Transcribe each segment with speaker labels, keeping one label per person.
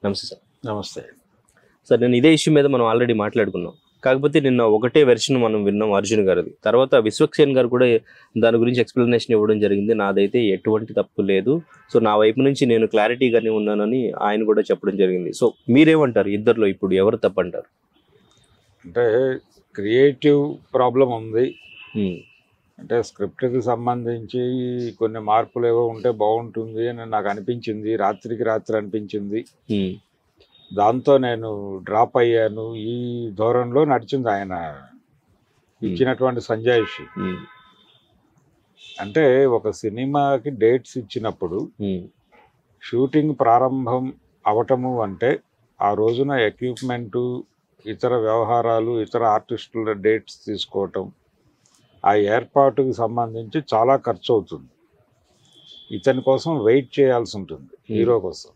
Speaker 1: నమస్తే సార్
Speaker 2: నమస్తే
Speaker 1: సార్ నేను ఇదే ఇష్యూ మీద మనం ఆల్రెడీ మాట్లాడుకున్నాం కాకపోతే నిన్న ఒకటే వెర్షన్ మనం విన్నాం అర్జున్ గారిది తర్వాత విశ్వక్సేన్ గారు కూడా దాని గురించి ఎక్స్ప్లెనేషన్ ఇవ్వడం జరిగింది నాదైతే ఎటువంటి తప్పు లేదు సో నా వైపు నుంచి నేను క్లారిటీగానే ఉన్నానని ఆయన కూడా చెప్పడం జరిగింది సో మీరేమంటారు ఇద్దరిలో ఇప్పుడు ఎవరు తప్పంటారు
Speaker 2: అంటే క్రియేటివ్ ప్రాబ్లం ఉంది
Speaker 1: ఉమ్,
Speaker 2: అంటే స్క్రిప్ట్కి సంబంధించి కొన్ని మార్పులు ఏవో ఉంటే బాగుంటుంది అని నాకు అనిపించింది రాత్రికి రాత్రి అనిపించింది
Speaker 1: ఉమ్,
Speaker 2: దాంతో నేను డ్రాప్ అయ్యాను ఈ ధోరణిలో నడిచింది ఆయన ఇచ్చినటువంటి సంజాయిషి
Speaker 1: ఉమ్,
Speaker 2: అంటే ఒక సినిమాకి డేట్స్ ఇచ్చినప్పుడు
Speaker 1: ఉమ్,
Speaker 2: షూటింగ్ ప్రారంభం అవటము అంటే ఆ రోజున ఎక్విప్మెంటు ఇతర వ్యవహారాలు ఇతర ఆర్టిస్టుల డేట్స్ తీసుకోవటం ఆ ఏర్పాటుకు సంబంధించి చాలా ఖర్చు అవుతుంది ఇతని కోసం వెయిట్ చేయాల్సి ఉంటుంది హీరో కోసం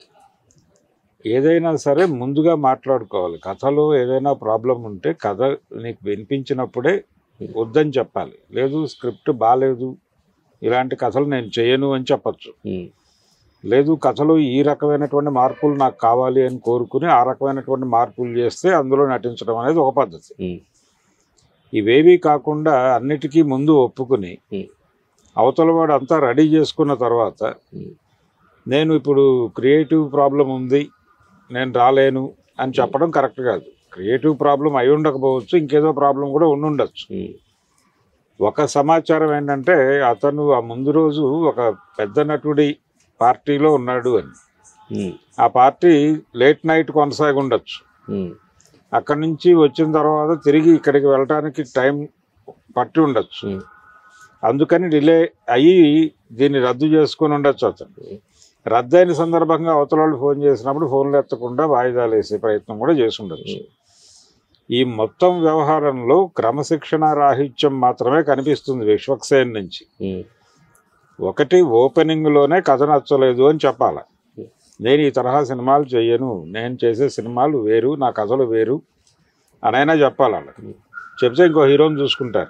Speaker 2: ఏదైనా సరే ముందుగా మాట్లాడుకోవాలి కథలో ఏదైనా ప్రాబ్లం ఉంటే కథ నీకు వినిపించినప్పుడే వద్దని చెప్పాలి లేదు స్క్రిప్ట్ బాగాలేదు ఇలాంటి కథలు నేను చేయను అని చెప్పచ్చు
Speaker 1: ఉమ్,
Speaker 2: లేదు కథలో ఈ రకమైనటువంటి మార్పులు నాకు కావాలి అని కోరుకుని ఆ రకమైనటువంటి మార్పులు చేస్తే అందులో నటించడం అనేది ఒక పద్ధతి
Speaker 1: ఉమ్,
Speaker 2: ఇవేవి కాకుండా అన్నిటికీ ముందు ఒప్పుకుని
Speaker 1: ఉమ్,
Speaker 2: అవతల వాడు అంతా రెడీ చేసుకున్న తర్వాత
Speaker 1: ఉమ్,
Speaker 2: నేను ఇప్పుడు క్రియేటివ్ ప్రాబ్లం ఉంది నేను రాలేను అని చెప్పడం కరెక్ట్ కాదు క్రియేటివ్ ప్రాబ్లం అయి ఉండకపోవచ్చు ఇంకేదో ప్రాబ్లం కూడా ఉండి ఉండొచ్చు
Speaker 1: ఉమ్,
Speaker 2: ఒక సమాచారం ఏంటంటే అతను ఆ ముందు రోజు ఒక పెద్ద నటుడి పార్టీలో ఉన్నాడు అని
Speaker 1: ఉమ్,
Speaker 2: ఆ పార్టీ లేట్ నైట్ కొనసాగి ఉండొచ్చు
Speaker 1: ఉమ్,
Speaker 2: అక్కడి నుంచి వచ్చిన తర్వాత తిరిగి ఇక్కడికి వెళ్ళటానికి టైం పట్టి ఉండొచ్చు
Speaker 1: ఉమ్,
Speaker 2: అందుకని డిలే అయ్యి దీన్ని రద్దు చేసుకుని ఉండొచ్చు అతను రద్దు అయిన సందర్భంగా అవతల వాళ్ళు ఫోన్ చేసినప్పుడు ఫోన్లు ఎత్తకుండా వాయిదాలు వేసే ప్రయత్నం కూడా చేసి ఉండొచ్చు ఈ మొత్తం వ్యవహారంలో క్రమశిక్షణ రాహిత్యం మాత్రమే కనిపిస్తుంది విశ్వక్సేన్ నుంచి
Speaker 1: ఉమ్,
Speaker 2: ఒకటి ఓపెనింగ్లోనే కథ నచ్చలేదు అని చెప్పాలి నేను ఈ తరహా సినిమాలు చెయ్యను నేను చేసే సినిమాలు వేరు నా కథలు వేరు అనైనా చెప్పాలి వాళ్ళకి చెప్తే ఇంకో హీరోని చూసుకుంటారు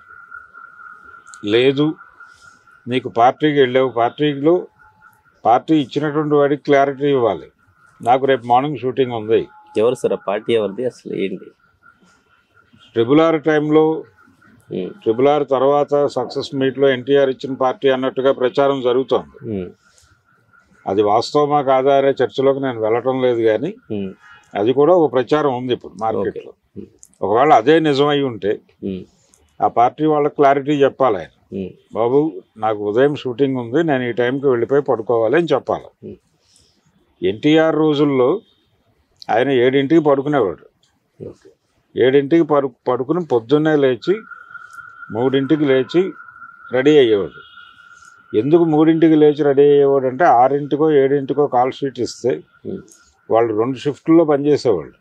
Speaker 2: లేదు నీకు పార్టీకి వెళ్ళావు పార్టీలో పార్టీ ఇచ్చినటువంటి వాడికి క్లారిటీ ఇవ్వాలి నాకు రేపు మార్నింగ్ షూటింగ్ ఉంది
Speaker 1: ఎవరు సార్ ఆ పార్టీ ఎవరిది అసలు ఏంటి
Speaker 2: ట్రిబుల్ ఆర్ టైంలో
Speaker 1: ఉమ్,
Speaker 2: ట్రిబుల్ ఆర్ తర్వాత సక్సెస్ మీట్లో ఎన్టీఆర్ ఇచ్చిన పార్టీ అన్నట్టుగా ప్రచారం జరుగుతోంది
Speaker 1: ఉమ్,
Speaker 2: అది వాస్తవమా కాదా అనే చర్చలోకి నేను వెళ్ళటం లేదు కానీ
Speaker 1: ఉమ్,
Speaker 2: అది కూడా ఒక ప్రచారం ఉంది ఇప్పుడు మార్కెట్లో
Speaker 1: ఉమ్,
Speaker 2: ఒకవేళ అదే నిజమై ఉంటే
Speaker 1: ఉమ్,
Speaker 2: ఆ పార్టీ వాళ్ళకి క్లారిటీ చెప్పాలి ఆయన
Speaker 1: ఉమ్,
Speaker 2: బాబు నాకు ఉదయం షూటింగ్ ఉంది నేను ఈ టైంకి వెళ్ళిపోయి పడుకోవాలి అని చెప్పాలి
Speaker 1: ఉమ్.
Speaker 2: ఎన్టీఆర్ రోజుల్లో ఆయన ఏడింటికి పడుకునేవాడు
Speaker 1: ఓకే
Speaker 2: ఏడింటికి పడు పడుకుని పొద్దున్నే లేచి మూడింటికి లేచి రెడీ అయ్యేవాడు ఎందుకు మూడింటికి లేచి రెడీ అయ్యేవాడు అంటే ఆరింటికో ఏడింటికో కాల్ షీట్ ఇస్తే
Speaker 1: ఉమ్,
Speaker 2: వాళ్ళు రెండు షిఫ్ట్లో పనిచేసేవాళ్ళు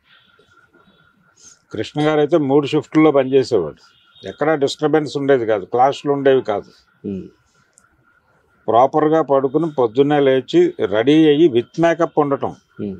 Speaker 2: కృష్ణ గారు అయితే మూడు షిఫ్ట్లో పనిచేసేవాడు ఎక్కడా డిస్టర్బెన్స్ ఉండేది కాదు క్లాసులు ఉండేవి కాదు
Speaker 1: ఉమ్,
Speaker 2: ప్రాపర్గా పడుకుని పొద్దున్నే లేచి రెడీ అయ్యి విత్ మేకప్ ఉండటం
Speaker 1: ఉమ్,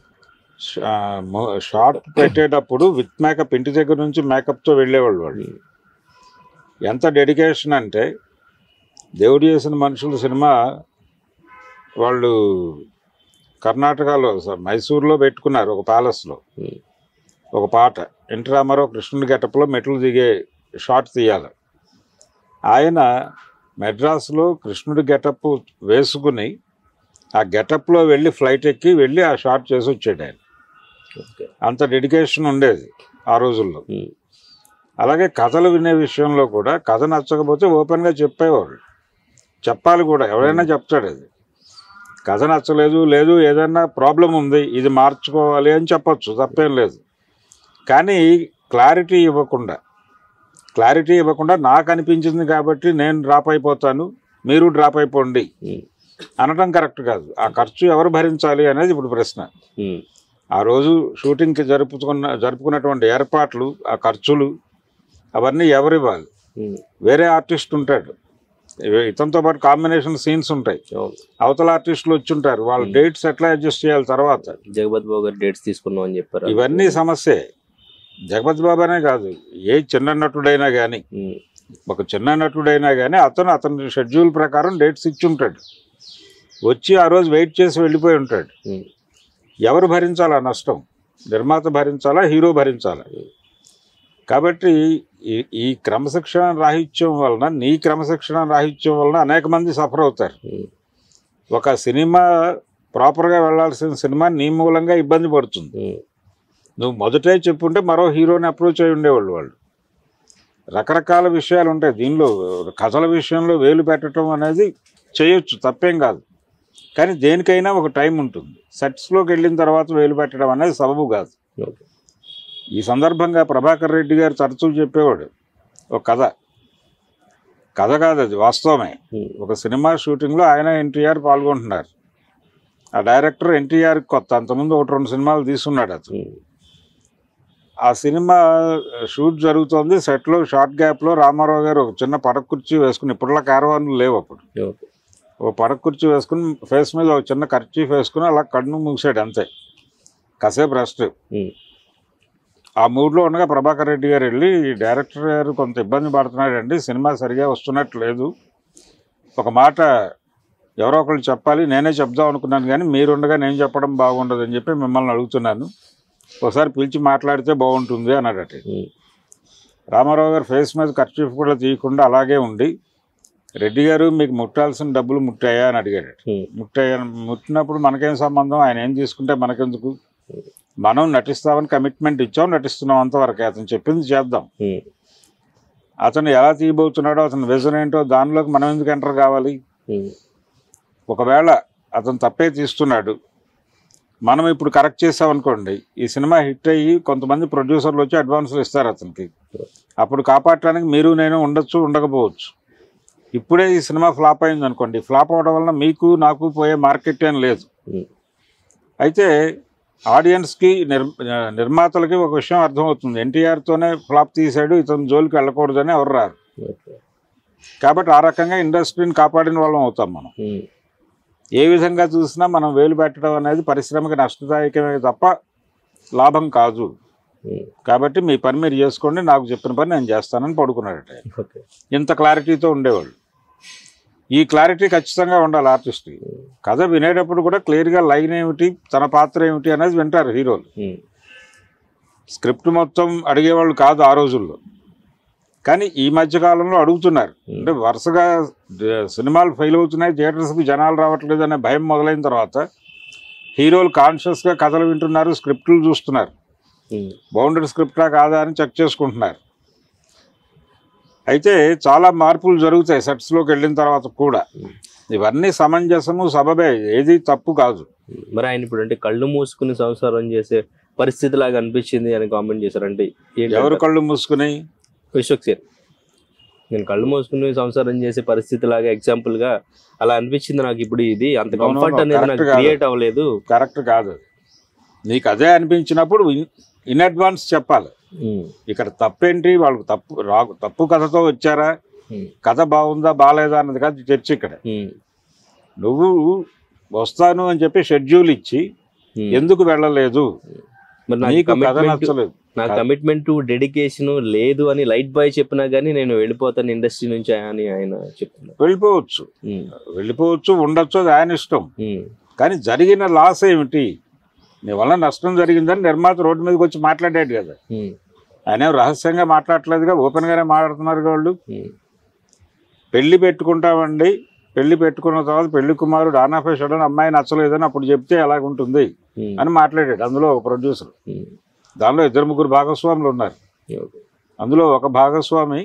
Speaker 2: షార్ట్ పెట్టేటప్పుడు విత్ మేకప్ ఇంటి దగ్గర నుంచి మేకప్తో వెళ్ళేవాళ్ళు వాళ్ళు
Speaker 1: ఉమ్,
Speaker 2: ఎంత డెడికేషన్ అంటే దేవుడు చేసిన మనుషులు సినిమా వాళ్ళు కర్ణాటకలో స- మైసూర్లో పెట్టుకున్నారు ఒక ప్యాలెస్లో
Speaker 1: ఉమ్,
Speaker 2: ఒక పాట ఎన్టీ రామారావు కృష్ణుడి గెటప్లో మెట్లు దిగే షాట్ తీయాలి ఆయన మెడ్రాస్లో కృష్ణుడి గెటప్ వేసుకుని ఆ గెటప్లో వెళ్ళి ఫ్లైట్ ఎక్కి వెళ్ళి ఆ షాట్ చేసి వచ్చాడు ఆయన
Speaker 1: ఓకే
Speaker 2: అంత డెడికేషన్ ఉండేది ఆ రోజుల్లో
Speaker 1: ఉమ్,
Speaker 2: అలాగే కథలు వినే విషయంలో కూడా కథ నచ్చకపోతే ఓపెన్గా చెప్పేవాళ్ళు చెప్పాలి కూడా ఎవరైనా చెప్తాడు అది కథ నచ్చలేదు లేదు ఏదైనా ప్రాబ్లం ఉంది ఇది మార్చుకోవాలి అని చెప్పొచ్చు తప్పేం లేదు కానీ క్లారిటీ ఇవ్వకుండా క్లారిటీ ఇవ్వకుండా నాకు అనిపించింది కాబట్టి నేను డ్రాప్ అయిపోతాను మీరు డ్రాప్ అయిపోండి
Speaker 1: ఉమ్,
Speaker 2: అనటం కరెక్ట్ కాదు ఆ ఖర్చు ఎవరు భరించాలి అనేది ఇప్పుడు ప్రశ్న
Speaker 1: ఉమ్,
Speaker 2: ఆ రోజు షూటింగ్కి జరుపుకున్న జరుపుకున్నటువంటి ఏర్పాట్లు ఆ ఖర్చులు అవన్నీ ఎవరు ఇవ్వాలి
Speaker 1: ఉమ్,
Speaker 2: వేరే ఆర్టిస్ట్ ఉంటాడు ఇవ- ఇతనితో పాటు కాంబినేషన్ సీన్స్ ఉంటాయి
Speaker 1: అవును
Speaker 2: అవతల ఆర్టిస్టులు వచ్చి ఉంటారు వాళ్ళ డేట్స్ ఎట్లా అడ్జస్ట్ చేయాలి తర్వాత
Speaker 1: జగపతి బాబు గారు డేట్స్ తీసుకున్నాం అని చెప్పారు
Speaker 2: ఇవన్నీ సమస్యే జగపతి బాబు అనే కాదు ఏ చిన్న నటుడైనా కానీ
Speaker 1: ఉమ్,
Speaker 2: ఒక చిన్న నటుడైనా కానీ అతను అతని షెడ్యూల్ ప్రకారం డేట్స్ ఇచ్చి ఉంటాడు వచ్చి ఆ రోజు వెయిట్ చేసి వెళ్ళిపోయి ఉంటాడు
Speaker 1: ఉమ్,
Speaker 2: ఎవరు భరించాలా నష్టం నిర్మాత భరించాలా హీరో భరించాలా కాబట్టి ఈ ఈ క్రమశిక్షణ రాహిత్యం వలన నీ క్రమశిక్షణ రాహిత్యం వలన అనేక మంది సఫర్ అవుతారు
Speaker 1: ఉమ్,
Speaker 2: ఒక సినిమా ప్రాపర్గా వెళ్ళాల్సిన సినిమా నీ మూలంగా ఇబ్బంది పడుతుంది
Speaker 1: ఉమ్,
Speaker 2: నువ్వు మొదటే చెప్పుంటే మరో హీరోని అప్రోచ్ అయి ఉండేవాళ్ళు వాళ్ళు రకరకాల విషయాలు ఉంటాయి దీనిలో కథల విషయంలో వేలు పెట్టడం అనేది చేయొచ్చు తప్పేం కాదు కానీ దేనికైనా ఒక టైం ఉంటుంది సెట్స్లోకి వెళ్ళిన తర్వాత వేలు పెట్టడం అనేది సబబు కాదు
Speaker 1: ఓకే.
Speaker 2: ఈ సందర్భంగా ప్రభాకర్ రెడ్డి గారు తరచూ చెప్పేవాడు ఒక కథ కథ కాదు అది వాస్తవమే
Speaker 1: ఉమ్,
Speaker 2: ఒక సినిమా షూటింగ్లో ఆయన ఎన్టీఆర్ పాల్గొంటున్నారు ఆ డైరెక్టర్ ఎన్టీఆర్ కొత్త అంతకుముందు ఒకటి రెండు సినిమాలు తీసుకున్నాడు అతను
Speaker 1: ఉమ్,
Speaker 2: ఆ సినిమా షూట్ జరుగుతోంది సెట్లో షార్ట్ గ్యాప్లో రామారావు గారు ఒక చిన్న పడక కుర్చీ వేసుకుని ఇప్పుడులా క్యారవాన్లు లేవు అప్పుడు
Speaker 1: ఓకే.
Speaker 2: ఒక పడక కుర్చీ వేసుకుని ఫేస్ మీద ఒక చిన్న ఖర్చీఫ్ వేసుకుని అలా కన్ను మూసాడు అంతే కాసేపు రెస్ట్
Speaker 1: ఉమ్,
Speaker 2: ఆ మూడ్లో ఉండగా ప్రభాకర్ రెడ్డి గారు వెళ్ళి "ఈ డైరెక్టర్ గారు కొంత ఇబ్బంది పడుతున్నాడండి సినిమా సరిగా వస్తున్నట్టు లేదు ఒక మాట ఎవరో ఒకళ్ళు చెప్పాలి నేనే చెప్దాం అనుకున్నాను కానీ మీరుండగా నేను చెప్పడం బాగుండదు అని చెప్పి మిమ్మల్ని అడుగుతున్నాను ఒకసారి పిలిచి మాట్లాడితే బాగుంటుంది అన్నాడట
Speaker 1: ఉమ్,
Speaker 2: రామారావు గారు ఫేస్ మీద ఖర్చు కూడా తీయకుండా అలాగే ఉండి రెడ్డి గారు మీకు ముట్టాల్సిన డబ్బులు ముట్టాయా అని అడిగాడు
Speaker 1: ఉమ్,
Speaker 2: ముట్టాయా ముట్టినప్పుడు మనకేం సంబంధం ఆయన ఏం తీసుకుంటే మనకెందుకు మనం నటిస్తామని కమిట్మెంట్ ఇచ్చాం నటిస్తున్నాం అంతవరకే అతను చెప్పింది చేద్దాం
Speaker 1: ఉమ్,
Speaker 2: అతను ఎలా తీయబోతున్నాడో అతని విజన్ ఏంటో దానిలోకి మనం ఎందుకు ఎంటర్ కావాలి
Speaker 1: ఉమ్,
Speaker 2: ఒకవేళ అతను తప్పే తీస్తున్నాడు మనం ఇప్పుడు కరెక్ట్ చేసామనుకోండి ఈ సినిమా హిట్ అయ్యి కొంతమంది ప్రొడ్యూసర్లు వచ్చి అడ్వాన్సులు ఇస్తారు అతనికి అప్పుడు కాపాడటానికి మీరు నేను ఉండొచ్చు ఉండకపోవచ్చు ఇప్పుడే ఈ సినిమా ఫ్లాప్ అయింది అనుకోండి ఫ్లాప్ అవడం వలన మీకు నాకు పోయే మార్కెట్ ఏం లేదు
Speaker 1: ఉమ్,
Speaker 2: అయితే ఆడియన్స్కి నిర్ నిర్మాతలకి ఒక విషయం అర్థమవుతుంది ఎన్టీఆర్తోనే ఫ్లాప్ తీసాడు ఇతను జోలికి వెళ్ళకూడదని ఎవరు రారు
Speaker 1: ఓకే.
Speaker 2: కాబట్టి ఆ రకంగా ఇండస్ట్రీని కాపాడిన వాళ్ళం అవుతాం మనం
Speaker 1: ఉమ్,
Speaker 2: ఏ విధంగా చూసినా మనం వేలు పెట్టడం అనేది పరిశ్రమకి నష్టదాయకమే తప్ప లాభం కాదు
Speaker 1: ఉమ్,
Speaker 2: కాబట్టి మీ పని మీరు చేసుకోండి నాకు చెప్పిన పని నేను చేస్తానని పడుకున్నాడట ఆయన.
Speaker 1: ఓకే.
Speaker 2: ఇంత క్లారిటీతో ఉండేవాళ్ళు ఈ క్లారిటీ ఖచ్చితంగా ఉండాలి ఆర్టిస్ట్కి కథ వినేటప్పుడు కూడా క్లియర్గా లైన్ ఏమిటి తన పాత్ర ఏమిటి అనేది వింటారు హీరోలు
Speaker 1: ఉమ్,
Speaker 2: స్క్రిప్ట్ మొత్తం అడిగేవాళ్ళు కాదు ఆ రోజుల్లో కానీ ఈ మధ్య కాలంలో అడుగుతున్నారు అంటే వరుసగా ద- సినిమాలు ఫెయిల్ అవుతున్నాయి థియేటర్స్కి జనాలు రావట్లేదు అనే భయం మొదలైన తర్వాత హీరోలు కాన్షియస్గా కథలు వింటున్నారు స్క్రిప్ట్లు చూస్తున్నారు
Speaker 1: ఉమ్,
Speaker 2: బౌండరీ స్క్రిప్టా కాదా అని చెక్ చేసుకుంటున్నారు అయితే చాలా మార్పులు జరుగుతాయి సెట్స్లోకి వెళ్ళిన తర్వాత కూడా ఇవన్నీ సమంజసము సబబే ఏది తప్పు కాదు
Speaker 1: ఉమ్. మరి ఆయన ఇప్పుడు అంటే కళ్ళు మూసుకుని సంసారం చేసే పరిస్థితి లాగా అనిపించింది అని కామెంట్ చేశారు అంటే ఏంటి
Speaker 2: ఎవరు కళ్ళు మూసుకుని
Speaker 1: విశ్వక్సేన్ నేను కళ్ళు మూసుకుని సంసారం చేసే పరిస్థితి లాగా ఎగ్జాంపుల్ గా అలా అనిపించింది నాకు ఇప్పుడు ఇది అంత
Speaker 2: No, no, no,
Speaker 1: కంఫర్ట్ అనేది
Speaker 2: correct
Speaker 1: నాకు
Speaker 2: కాదు.
Speaker 1: క్రియేట్ అవ్వలేదు
Speaker 2: కరెక్ట్ కాదు నీకు అదే అనిపించినప్పుడు ఇన్- ఇన్ అడ్వాన్స్ చెప్పాలి
Speaker 1: ఉమ్,
Speaker 2: ఇక్కడ తప్పేంటి వాళ్ళకి తప్పు రా తప్పు కథతో వచ్చారా
Speaker 1: ఉమ్,
Speaker 2: కథ బాగుందా బాగాలేదా అన్నది కాదు చర్చ ఇక్కడ
Speaker 1: ఉమ్,
Speaker 2: నువ్వు వస్తాను అని చెప్పి షెడ్యూల్ ఇచ్చి
Speaker 1: ఉమ్.
Speaker 2: ఎందుకు వెళ్ళలేదు
Speaker 1: మరి నాకు
Speaker 2: నీకు కథ
Speaker 1: commitment-
Speaker 2: నచ్చలేదు
Speaker 1: నా కమిట్మెంట్ డెడికేషన్ లేదు అని లైట్ బాయ్ చెప్పినా గానీ నేను వెళ్ళిపోతాను ఇండస్ట్రీ నుంచి అని ఆయన చెప్తున్నారు
Speaker 2: వెళ్ళిపోవచ్చు
Speaker 1: ఉమ్,
Speaker 2: వెళ్ళిపోవచ్చు ఉండొచ్చు అది ఆయన ఇష్టం
Speaker 1: ఉమ్,
Speaker 2: కానీ జరిగిన లాస్ ఏమిటి నీ వల్ల నష్టం జరిగిందని నిర్మాత రోడ్డు మీదకి వచ్చి మాట్లాడాడు కదా
Speaker 1: ఉమ్,
Speaker 2: ఆయన ఏం రహస్యంగా మాట్లాడట్లేదుగా ఓపెన్గానే మాట్లాడుతున్నారు వాళ్ళు
Speaker 1: ఉమ్,
Speaker 2: పెళ్లి పెట్టుకుంటామండి పెళ్లి పెట్టుకున్న తర్వాత పెళ్లి కుమారుడు ఆనాఫే షడన్ అమ్మాయి నచ్చలేదని అప్పుడు చెప్తే ఎలాగుంటుంది
Speaker 1: ఉమ్,
Speaker 2: అని మాట్లాడాడు అందులో ఒక ప్రొడ్యూసర్
Speaker 1: ఉమ్,
Speaker 2: దానిలో ఇద్దరు ముగ్గురు భాగస్వాములు ఉన్నారు
Speaker 1: ఓకే.
Speaker 2: అందులో ఒక భాగస్వామి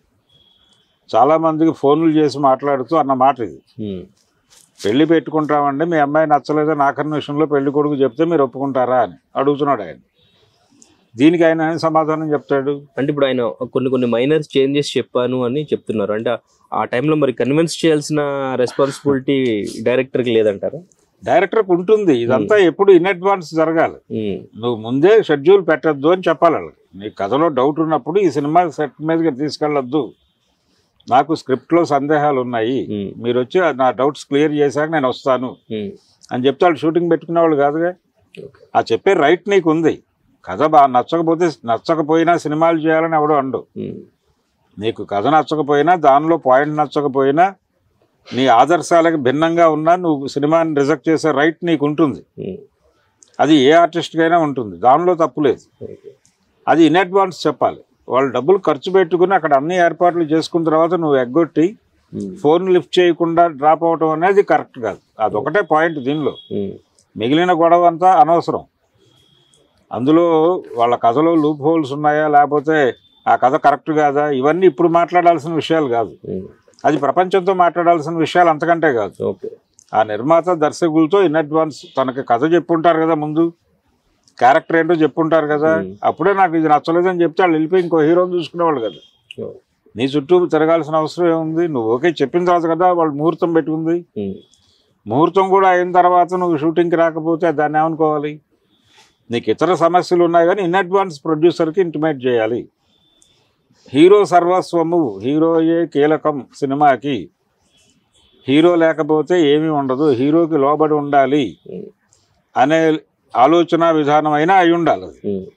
Speaker 2: చాలా మందికి ఫోన్లు చేసి మాట్లాడుతూ అన్న మాట ఇది
Speaker 1: ఉమ్,
Speaker 2: పెళ్లి పెట్టుకుంటామండి మీ అమ్మాయి నచ్చలేదని ఆఖరి నిమిషంలో పెళ్లి కొడుకు చెప్తే మీరు ఒప్పుకుంటారా అని అడుగుతున్నాడు ఆయన దీనికి ఆయన ఏం సమాధానం చెప్తాడు
Speaker 1: అంటే ఇప్పుడు ఆయన కొన్ని కొన్ని మైనర్ చేంజెస్ చెప్పాను అని చెప్తున్నారు అంటే ఆ- ఆ టైంలో మరి కన్విన్స్ చేయాల్సిన రెస్పాన్సిబిలిటీ డైరెక్టర్కి లేదంటారా
Speaker 2: డైరెక్టర్కి ఉంటుంది ఇదంతా ఎప్పుడు ఇన్ అడ్వాన్స్ జరగాలి
Speaker 1: ఉమ్,
Speaker 2: నువ్వు ముందే షెడ్యూల్ పెట్టద్దు అని చెప్పాలి వాళ్ళకి నీ కథలో డౌట్ ఉన్నప్పుడు ఈ సినిమా సెట్ మీదకి తీసుకెళ్ళొద్దు నాకు స్క్రిప్ట్లో సందేహాలు ఉన్నాయి
Speaker 1: ఉమ్,
Speaker 2: మీరు వచ్చి నా డౌట్స్ క్లియర్ చేశాక నేను వస్తాను
Speaker 1: ఉమ్,
Speaker 2: అని చెప్తే వాళ్ళు షూటింగ్ పెట్టుకునే వాళ్ళు కాదుగా
Speaker 1: ఓకే.
Speaker 2: ఆ చెప్పే రైట్ నీకు ఉంది కథ బాగా నచ్చకపోతే నచ్చకపోయినా సినిమాలు చేయాలని ఎవడో అండు
Speaker 1: ఉమ్,
Speaker 2: నీకు కథ నచ్చకపోయినా దానిలో పాయింట్ నచ్చకపోయినా నీ ఆదర్శాలకు భిన్నంగా ఉన్నా నువ్వు సినిమాని రిజెక్ట్ చేసే రైట్ నీకు ఉంటుంది
Speaker 1: ఉమ్,
Speaker 2: అది ఏ ఆర్టిస్ట్కైనా ఉంటుంది దానిలో తప్పు లేదు
Speaker 1: ఓకే
Speaker 2: అది ఇన్ అడ్వాన్స్ చెప్పాలి వాళ్ళు డబ్బులు ఖర్చు పెట్టుకుని అక్కడ అన్ని ఏర్పాట్లు చేసుకున్న తర్వాత నువ్వు ఎగ్గొట్టి
Speaker 1: ఉమ్,
Speaker 2: ఫోన్ లిఫ్ట్ చేయకుండా డ్రాప్ అవటం అనేది కరెక్ట్ కాదు అదొకటే పాయింట్ దీనిలో
Speaker 1: ఉమ్,
Speaker 2: మిగిలిన గొడవ అంతా అనవసరం అందులో వాళ్ళ కథలో లూప్ హోల్స్ ఉన్నాయా లేకపోతే ఆ కథ కరెక్ట్ కాదా ఇవన్నీ ఇప్పుడు మాట్లాడాల్సిన విషయాలు కాదు
Speaker 1: ఉమ్,
Speaker 2: అది ప్రపంచంతో మాట్లాడాల్సిన విషయాలు అంతకంటే కాదు
Speaker 1: ఓకే
Speaker 2: ఆ నిర్మాత దర్శకులతో ఇన్ అడ్వాన్స్ తనకి కథ చెప్పుంటారు కదా ముందు క్యారెక్టర్ ఏంటో చెప్పుంటారు కదా
Speaker 1: Hmm.
Speaker 2: అప్పుడే నాకు ఇది నచ్చలేదని చెప్తే వాళ్ళు వెళ్ళిపోయి ఇంకో హీరోని చూసుకునేవాళ్ళు కదా
Speaker 1: ఓ,
Speaker 2: నీ చుట్టూ తిరగాల్సిన అవసరం ఏముంది నువ్వు ఓకే చెప్పిన తర్వాత కదా వాళ్ళు ముహూర్తం పెట్టుకుంది
Speaker 1: ఉమ్,
Speaker 2: ముహూర్తం కూడా అయిన తర్వాత నువ్వు షూటింగ్కి రాకపోతే దాన్ని ఏమనుకోవాలి నీకు ఇతర సమస్యలు ఉన్నాయి కానీ ఇన్ అడ్వాన్స్ ప్రొడ్యూసర్కి ఇంటిమేట్ చేయాలి హీరో సర్వస్వము హీరోయే కీలకం సినిమాకి హీరో లేకపోతే ఏమీ ఉండదు హీరోకి లోబడి ఉండాలి
Speaker 1: ఉమ్,
Speaker 2: అనే ఆలోచన విధానం అయినా అయి ఉండాలి అది
Speaker 1: ఉమ్,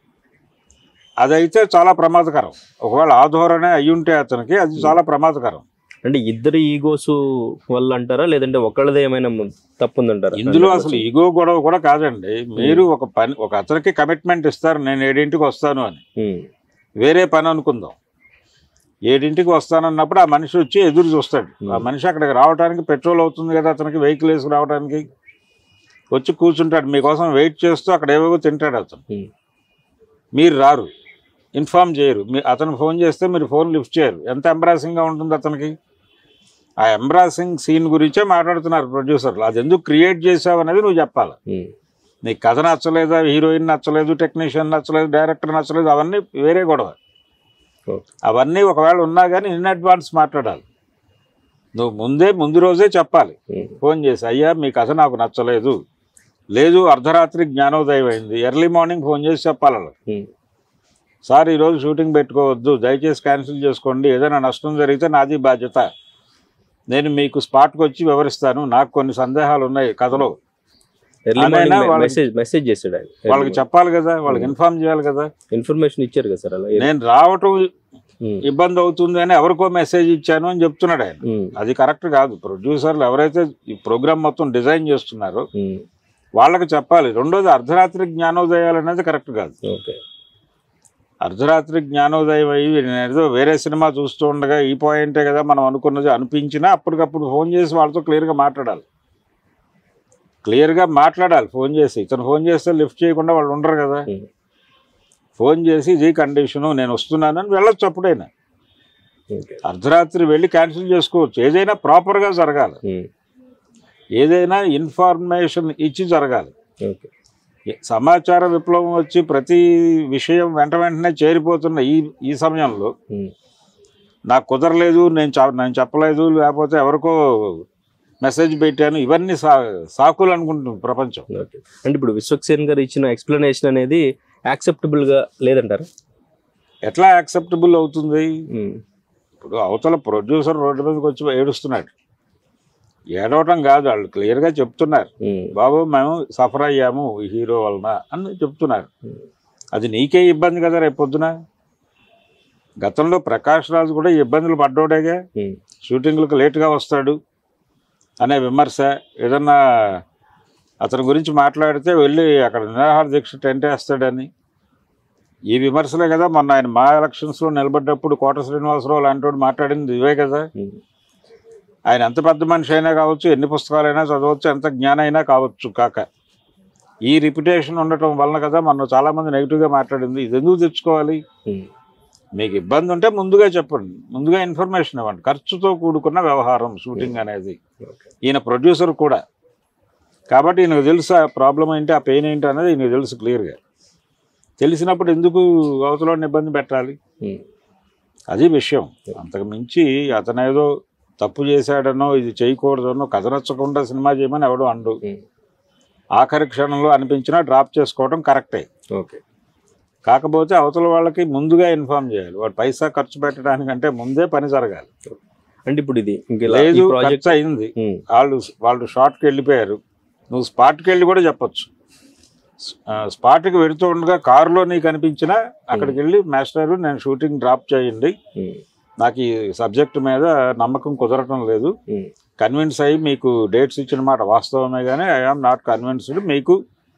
Speaker 2: అదైతే చాలా ప్రమాదకరం ఒకవేళ ఆ ధోరణే అయి ఉంటే అతనికి అది చాలా ప్రమాదకరం
Speaker 1: అంటే ఇద్దరు ఈగోస్ వల్ల అంటారా లేదంటే ఒకళ్ళదే ఏమైనా తప్పు ఉందంటారా
Speaker 2: ఇందులో అసలు ఈగో గొడవ కూడా కాదండి మీరు ఒక పని ఒక అతనికి కమిట్మెంట్ ఇస్తారు నేను ఏడింటికి వస్తాను అని
Speaker 1: ఉమ్,
Speaker 2: వేరే పని అనుకుందాం ఏడింటికి వస్తానన్నప్పుడు ఆ మనిషి వచ్చి ఎదురు చూస్తాడు ఆ మనిషి అక్కడికి రావడానికి పెట్రోల్ అవుతుంది కదా అతనికి వెహికల్ వేసుకు రావడానికి వచ్చి కూర్చుంటాడు మీకోసం వెయిట్ చేస్తూ అక్కడ ఏవేవో తింటాడు అతను
Speaker 1: ఉమ్,
Speaker 2: మీరు రారు ఇన్ఫామ్ చేయరు మీ అతను ఫోన్ చేస్తే మీరు ఫోన్ లిఫ్ట్ చేయరు ఎంత ఎంబ్రాసింగ్గా ఉంటుంది అతనికి ఆ ఎంబ్రాసింగ్ సీన్ గురించే మాట్లాడుతున్నారు ప్రొడ్యూసర్లు అది ఎందుకు క్రియేట్ చేసావు అనేది నువ్వు చెప్పాలి
Speaker 1: ఉమ్,
Speaker 2: నీకు కథ నచ్చలేదా హీరోయిన్ నచ్చలేదు టెక్నీషియన్ నచ్చలేదు డైరెక్టర్ నచ్చలేదు అవన్నీ వేరే గొడవ
Speaker 1: ఓకే.
Speaker 2: అవన్నీ ఒకవేళ ఉన్నా కానీ ఇన్ అడ్వాన్స్ మాట్లాడాలి నువ్వు ముందే ముందు రోజే చెప్పాలి
Speaker 1: ఉమ్,
Speaker 2: ఫోన్ చేసి అయ్యా మీ కథ నాకు నచ్చలేదు లేదు అర్ధరాత్రి జ్ఞానోదయం అయింది ఎర్లీ మార్నింగ్ ఫోన్ చేసి చెప్పాలి అలా.
Speaker 1: ఉమ్,
Speaker 2: సార్ ఈరోజు షూటింగ్ పెట్టుకోవద్దు దయచేసి క్యాన్సిల్ చేసుకోండి ఏదైనా నష్టం జరిగితే నాది బాధ్యత నేను మీకు స్పాట్కి వచ్చి వివరిస్తాను నాకు కొన్ని సందేహాలు ఉన్నాయి కథలో
Speaker 1: ఎర్లీ
Speaker 2: అదైనా
Speaker 1: మార్నింగ్
Speaker 2: వాళ్ళకి-
Speaker 1: మెసేజ్ మెసేజ్ చేశాడు ఆయన
Speaker 2: వాళ్ళకి చెప్పాలి కదా వాళ్ళకి ఇన్ఫార్మ్ చేయాలి కదా
Speaker 1: ఇన్ఫర్మేషన్ ఇచ్చారు కదా సార్ అలా
Speaker 2: నేను రావటం
Speaker 1: ఉమ్,
Speaker 2: ఇబ్బంది అవుతుంది అని ఎవరికో మెసేజ్ ఇచ్చాను అని చెప్తున్నాడు ఆయన
Speaker 1: ఉమ్,
Speaker 2: అది కరెక్ట్ కాదు ప్రొడ్యూసర్లు ఎవరైతే ఈ ప్రోగ్రామ్ మొత్తం డిజైన్ చేస్తున్నారో
Speaker 1: ఉమ్,
Speaker 2: వాళ్ళకి చెప్పాలి రెండోది అర్ధరాత్రి జ్ఞానోదయాలు అనేది కరెక్ట్ కాదు
Speaker 1: ఓకే
Speaker 2: అర్ధరాత్రి జ్ఞానోదయం అయ్యి నేను ఏదో వేరే సినిమా చూస్తూ ఉండగా ఈ పాయింటే కదా మనం అనుకున్నది అనిపించినా అప్పటికప్పుడు ఫోన్ చేసి వాళ్ళతో క్లియర్గా మాట్లాడాలి క్లియర్గా మాట్లాడాలి ఫోన్ చేసి ఇతను ఫోన్ చేస్తే లిఫ్ట్ చేయకుండా వాళ్ళు ఉండరు కదా
Speaker 1: ఉమ్,
Speaker 2: ఫోన్ చేసి ఇది కండిషను నేను వస్తున్నానని వెళ్ళొచ్చు అప్పుడైనా
Speaker 1: ఓకే
Speaker 2: అర్ధరాత్రి వెళ్ళి క్యాన్సిల్ చేసుకోవచ్చు ఏదైనా ప్రాపర్గా జరగాలి
Speaker 1: ఉమ్,
Speaker 2: ఏదైనా ఇన్ఫర్మేషన్ ఇచ్చి జరగాలి
Speaker 1: ఓకే
Speaker 2: సమాచార విప్లవం వచ్చి ప్రతి విషయం వెంట వెంటనే చేరిపోతున్న ఈ ఈ సమయంలో
Speaker 1: ఉమ్,
Speaker 2: నాకు కుదరలేదు నేను చె- నేను చెప్పలేదు లేకపోతే ఎవరికో మెసేజ్ పెట్టాను ఇవన్నీ సా సాకులు అనుకుంటుంది ప్రపంచం
Speaker 1: ఓకే అంటే ఇప్పుడు విశ్వక్సేన్ గారు ఇచ్చిన ఎక్స్ప్లెనేషన్ అనేది యాక్సెప్టబుల్ గా లేదంటారా
Speaker 2: ఎట్లా యాక్సెప్టబుల్ అవుతుంది
Speaker 1: ఉమ్,
Speaker 2: ఇప్పుడు అవతల ప్రొడ్యూసర్ రోడ్డు మీదకి వచ్చి ఏడుస్తున్నాడు ఏడవటం కాదు వాళ్ళు క్లియర్గా చెప్తున్నారు
Speaker 1: ఉమ్,
Speaker 2: బాబు మేము సఫర్ అయ్యాము ఈ హీరో వలన అని చెప్తున్నారు అది నీకే ఇబ్బంది కదా రేపు పొద్దున గతంలో ప్రకాష్ రాజు కూడా ఈ ఇబ్బందులు పడ్డోడేగా
Speaker 1: ఉమ్,
Speaker 2: షూటింగ్లకు లేట్గా వస్తాడు అనే విమర్శ ఏదన్నా అతని గురించి మాట్లాడితే వెళ్ళి అక్కడ నిరాహార దీక్ష టెంట్ వేస్తాడని ఈ విమర్శలే కదా మొన్న ఆయన మా ఎలక్షన్స్లో నిలబడ్డప్పుడు కోట శ్రీనివాసరావు లాంటి వాడు మాట్లాడింది ఇవే కదా
Speaker 1: ఉమ్,
Speaker 2: ఆయన ఎంత పెద్ద మనిషి అయినా కావచ్చు ఎన్ని పుస్తకాలైనా చదవచ్చు ఎంత జ్ఞానం అయినా కావచ్చు కాక ఈ రిప్యుటేషన్ ఉండటం వలన కదా మనం చాలామంది నెగిటివ్గా మాట్లాడింది ఇది ఎందుకు తెచ్చుకోవాలి
Speaker 1: ఉమ్,
Speaker 2: మీకు ఇబ్బంది ఉంటే ముందుగా చెప్పండి ముందుగా ఇన్ఫర్మేషన్ ఇవ్వండి ఖర్చుతో కూడుకున్న వ్యవహారం షూటింగ్ అనేది
Speaker 1: ఓకే
Speaker 2: ఈయన ప్రొడ్యూసర్ కూడా కాబట్టి ఈయనకు తెలుసు ఆ ప్రాబ్లం ఏంటి ఆ పెయిన్ ఏంటి అనేది ఈయనకు తెలుసు క్లియర్గా తెలిసినప్పుడు ఎందుకు అవతలని ఇబ్బంది పెట్టాలి
Speaker 1: ఉమ్,
Speaker 2: అది విషయం అంతకు మించి అతను ఏదో తప్పు చేశాడనో ఇది చేయకూడదనో కథ నచ్చకుండా సినిమా చేయమని ఎవడో అండు
Speaker 1: ఉమ్,
Speaker 2: ఆఖరి క్షణంలో అనిపించినా డ్రాప్ చేసుకోవడం కరెక్టే
Speaker 1: ఓకే
Speaker 2: కాకపోతే అవతల వాళ్ళకి ముందుగా ఇన్ఫార్మ్ చేయాలి వాడు పైసా ఖర్చు పెట్టడానికంటే ముందే పని జరగాలి
Speaker 1: అంటే ఇప్పుడు ఇది ఇంక ఇలా ఈ
Speaker 2: లేదు
Speaker 1: ప్రాజెక్ట్
Speaker 2: ఖర్చు అయింది
Speaker 1: ఉమ్,
Speaker 2: వాళ్ళు వాళ్ళు షార్ట్కి వెళ్ళిపోయారు నువ్వు స్పాట్కి వెళ్ళి కూడా చెప్పొచ్చు ఆ, స్పాట్కి వెళుతూ ఉండగా కారులో నీకు అనిపించినా అక్కడికి వెళ్ళి మాస్టర్ నేను షూటింగ్ డ్రాప్ చేయండి
Speaker 1: ఉమ్,
Speaker 2: నాకు ఈ సబ్జెక్ట్ మీద నమ్మకం కుదరటం లేదు
Speaker 1: ఉమ్,
Speaker 2: కన్విన్స్ అయ్యి మీకు డేట్స్ ఇచ్చిన మాట వాస్తవమే కానీ ఐఆమ్ నాట్ కన్విన్స్డ్ మీకు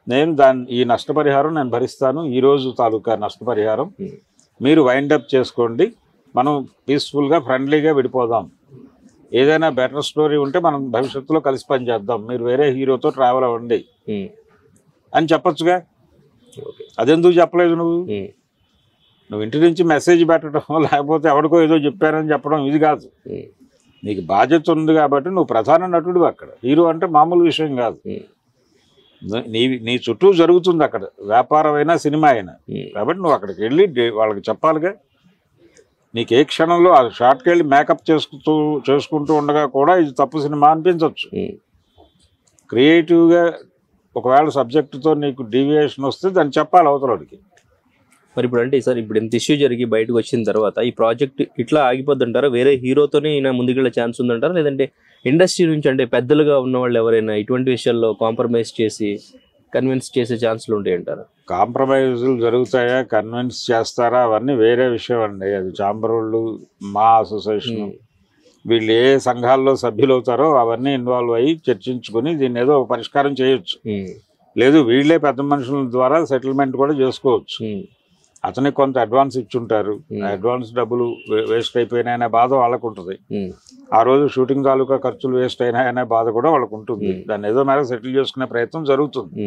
Speaker 2: నేను దాని ఈ నష్టపరిహారం నేను భరిస్తాను ఈ రోజు తాలూకా నష్టపరిహారం
Speaker 1: ఉమ్.
Speaker 2: మీరు వైండప్ చేసుకోండి మనం పీస్ఫుల్గా ఫ్రెండ్లీగా విడిపోదాం ఏదైనా బెటర్ స్టోరీ ఉంటే మనం భవిష్యత్తులో కలిసి పనిచేద్దాం మీరు వేరే హీరోతో ట్రావెల్ అవ్వండి
Speaker 1: ఉమ్.
Speaker 2: అని చెప్పొచ్చుగా
Speaker 1: ఓకే
Speaker 2: అదెందుకు చెప్పలేదు నువ్వు
Speaker 1: ఉమ్.
Speaker 2: నువ్వు ఇంటి నుంచి మెసేజ్ పెట్టడం లేకపోతే ఎవరికో ఏదో చెప్పారని చెప్పడం ఇది కాదు
Speaker 1: ఉమ్.
Speaker 2: నీకు బాధ్యత ఉంది కాబట్టి నువ్వు ప్రధాన నటుడు అక్కడ హీరో అంటే మామూలు విషయం కాదు
Speaker 1: ఉమ్.
Speaker 2: నీ- నీ నీ చుట్టూ జరుగుతుంది అక్కడ వ్యాపారం అయినా సినిమా అయినా
Speaker 1: ఉమ్.
Speaker 2: కాబట్టి నువ్వు అక్కడికి వెళ్ళి డే- వాళ్ళకి చెప్పాలిగా నీకు ఏ క్షణంలో ఆ షార్ట్కి వెళ్ళి మేకప్ చేసుకుంటూ చేసుకుంటూ ఉండగా కూడా ఇది తప్పు సినిమా అనిపించవచ్చు
Speaker 1: ఉమ్.
Speaker 2: క్రియేటివ్గా ఒకవేళ సబ్జెక్టుతో నీకు డీవియేషన్ వస్తే దాన్ని చెప్పాలి అవతలడికి
Speaker 1: మరి ఇప్పుడు అంటే సార్ ఇప్పుడు ఇంత ఇష్యూ జరిగి బయటకు వచ్చిన తర్వాత ఈ ప్రాజెక్ట్ ఇట్లా ఆగిపోద్ది అంటారా వేరే హీరోతోనే ఈయన ముందుకెళ్ళే ఛాన్స్ ఉందంటారా లేదంటే ఇండస్ట్రీ నుంచి అంటే పెద్దలుగా ఉన్న వాళ్ళు ఎవరైనా ఇటువంటి విషయాల్లో కాంప్రమైజ్ చేసి కన్విన్స్ చేసే ఛాన్సులు ఉంటాయి అంటారా
Speaker 2: కాంప్రమైజులు జరుగుతాయా కన్విన్స్ చేస్తారా అవన్నీ వేరే విషయం అండి అది చాంబర్ వాళ్ళు మా అసోసియేషన్ వీళ్ళు ఏ సంఘాల్లో సభ్యులు అవుతారో అవన్నీ ఇన్వాల్వ్ అయ్యి చర్చించుకుని దీన్ని ఏదో ఒక పరిష్కారం చేయొచ్చు లేదు వీళ్ళే పెద్ద మనుషుల ద్వారా సెటిల్మెంట్ కూడా చేసుకోవచ్చు అతనికి కొంత అడ్వాన్స్ ఇచ్చుంటారు
Speaker 1: Hmm.
Speaker 2: ఆ అడ్వాన్స్ డబ్బులు వేస్ట్ అయిపోయినాయనే బాధ వాళ్ళకు ఉంటుంది ఆ రోజు షూటింగ్ తాలూకా ఖర్చులు వేస్ట్ అయినాయనే బాధ కూడా వాళ్ళకు ఉంటుంది
Speaker 1: Hmm.
Speaker 2: దాన్ని ఏదో మేర సెటిల్ చేసుకునే ప్రయత్నం జరుగుతుంది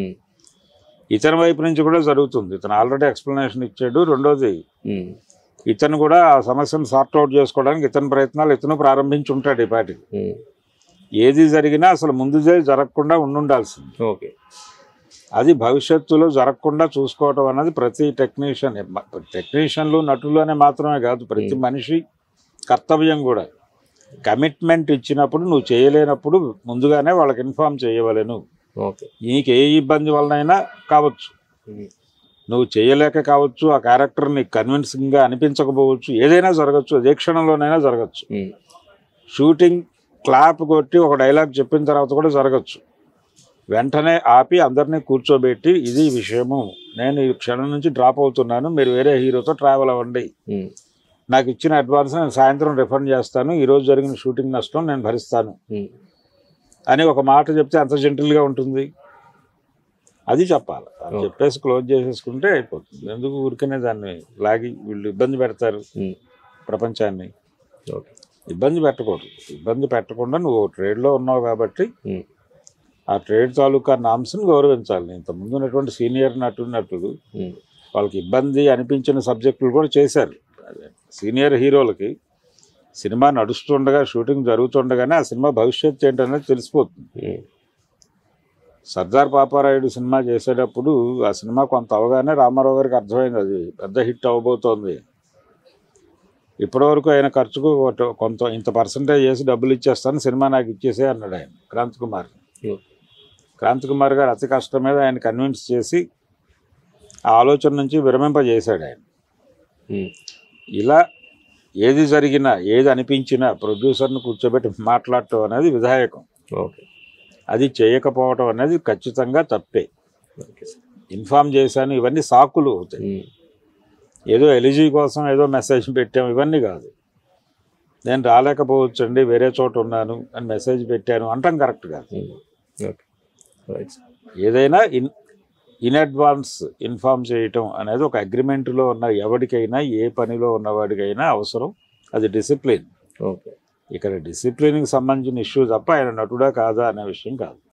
Speaker 2: ఇతని వైపు నుంచి కూడా జరుగుతుంది ఇతను ఆల్రెడీ ఎక్స్ప్లెనేషన్ ఇచ్చాడు రెండోది ఇతను కూడా ఆ సమస్యను సార్ట్ అవుట్ చేసుకోవడానికి ఇతని ప్రయత్నాలు ఇతను ప్రారంభించి ఉంటాడు ఈ పాటికి ఏది జరిగినా అసలు ముందుదే జరగకుండా ఉండుండాల్సింది
Speaker 1: ఓకే
Speaker 2: అది భవిష్యత్తులో జరగకుండా చూసుకోవటం అన్నది ప్రతి టెక్నీషియన్ టెక్నీషియన్లు నటులు అనే మాత్రమే కాదు ప్రతి
Speaker 1: Hmm.
Speaker 2: మనిషి కర్తవ్యం కూడా కమిట్మెంట్ ఇచ్చినప్పుడు నువ్వు చేయలేనప్పుడు ముందుగానే వాళ్ళకి ఇన్ఫామ్ చేయవలెను
Speaker 1: ఓకే
Speaker 2: నీకు ఏ ఇబ్బంది వలనైనా కావచ్చు నువ్వు చేయలేక కావచ్చు ఆ క్యారెక్టర్ నీకు కన్విన్సింగ్గా అనిపించకపోవచ్చు ఏదైనా జరగచ్చు ఏ క్షణంలోనైనా జరగచ్చు షూటింగ్ క్లాప్ కొట్టి ఒక డైలాగ్ చెప్పిన తర్వాత కూడా జరగచ్చు వెంటనే ఆపి అందరినీ కూర్చోబెట్టి ఇది విషయము నేను ఈ క్షణం నుంచి డ్రాప్ అవుతున్నాను మీరు వేరే హీరోతో ట్రావెల్ అవ్వండి నాకు ఇచ్చిన అడ్వాన్స్ నేను సాయంత్రం రిఫండ్ చేస్తాను ఈ రోజు జరిగిన షూటింగ్ నష్టం నేను భరిస్తాను అని ఒక మాట చెప్తే అంత జెంటిల్గా ఉంటుంది అది చెప్పాలి అది
Speaker 1: Okay.
Speaker 2: చెప్పేసి క్లోజ్ చేసేసుకుంటే అయిపోతుంది ఎందుకు ఊరికనే దాన్ని లాగి వీళ్ళు ఇబ్బంది పెడతారు ప్రపంచాన్ని
Speaker 1: ఓకే
Speaker 2: ఇబ్బంది పెట్టకూడదు ఇబ్బంది పెట్టకుండా నువ్వు ట్రేడ్లో ఉన్నావు కాబట్టి ఆ ట్రేడ్ తాలూకా నామ్స్ని గౌరవించాలి ఇంత ముందు ఉన్నటువంటి సీనియర్ నటు నటులు వాళ్ళకి ఇబ్బంది అనిపించిన సబ్జెక్టులు కూడా చేశారు అదే సీనియర్ హీరోలకి సినిమా నడుస్తుండగా షూటింగ్ జరుగుతుండగానే ఆ సినిమా భవిష్యత్తు ఏంటనేది తెలిసిపోతుంది సర్దార్ పాపారాయుడు సినిమా చేసేటప్పుడు ఆ సినిమా కొంత అవగానే రామారావు గారికి అర్థమైంది అది పెద్ద హిట్ అవ్వబోతోంది ఇప్పటివరకు ఆయన ఖర్చుకు ఒక- కొంత ఇంత పర్సంటేజ్ చేసి డబ్బులు ఇచ్చేస్తాను సినిమా నాకు ఇచ్చేసే అన్నాడు ఆయన క్రాంత్ కుమార్
Speaker 1: Hmm.
Speaker 2: క్రాంత్ కుమార్ గారు అతి కష్టం మీద ఆయన కన్విన్స్ చేసి ఆ ఆలోచన నుంచి విరమింపజేశాడు ఆయన ఇలా ఏది జరిగినా ఏది అనిపించినా ప్రొడ్యూసర్ని కూర్చోబెట్టి మాట్లాడటం అనేది విధాయకం
Speaker 1: ఓకే
Speaker 2: అది చేయకపోవటం అనేది ఖచ్చితంగా తప్పే
Speaker 1: ఓకే సార్
Speaker 2: ఇన్ఫామ్ చేశాను ఇవన్నీ సాకులు అవుతాయి ఏదో ఎలిజీ కోసం ఏదో మెసేజ్ పెట్టాము ఇవన్నీ కాదు నేను రాలేకపోవచ్చు అండి వేరే చోట ఉన్నాను అని మెసేజ్ పెట్టాను అంటాం కరెక్ట్ కాదు
Speaker 1: ఓకే రైట్ సార్
Speaker 2: ఏదైనా ఇన్ ఇన్ అడ్వాన్స్ ఇన్ఫామ్ చేయటం అనేది ఒక అగ్రిమెంట్లో ఉన్న ఎవరికైనా ఏ పనిలో ఉన్నవాడికైనా అవసరం అది డిసిప్లిన్
Speaker 1: ఓకే
Speaker 2: ఇక్కడ డిసిప్లిన్కి సంబంధించిన ఇష్యూ తప్ప ఆయన నటుడా కాదా అనే విషయం కాదు